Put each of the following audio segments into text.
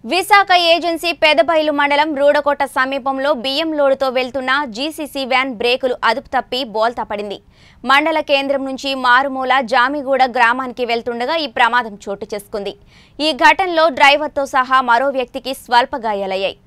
Visakha agency Pedabailu మండలం రూడకోట సమీపంలో బియ్యం లోడుతో వెళ్తున్న జీసీసీ వ్యాన్ బ్రేకులు అదుపు తప్పి బోల్తా పడింది మండల కేంద్రం నుంచి మారుమూల జామిగూడ గ్రామానికి వెళ్తుండగా ఈ ప్రమాదం చోటు చేసుకుంది ఈ ఘటనలో డ్రైవర్తో సహా మరో వ్యక్తికి స్వల్ప గాయాలయ్యాయి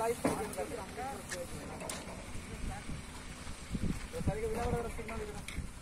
సరిగా వినబడదు సిగ్నల్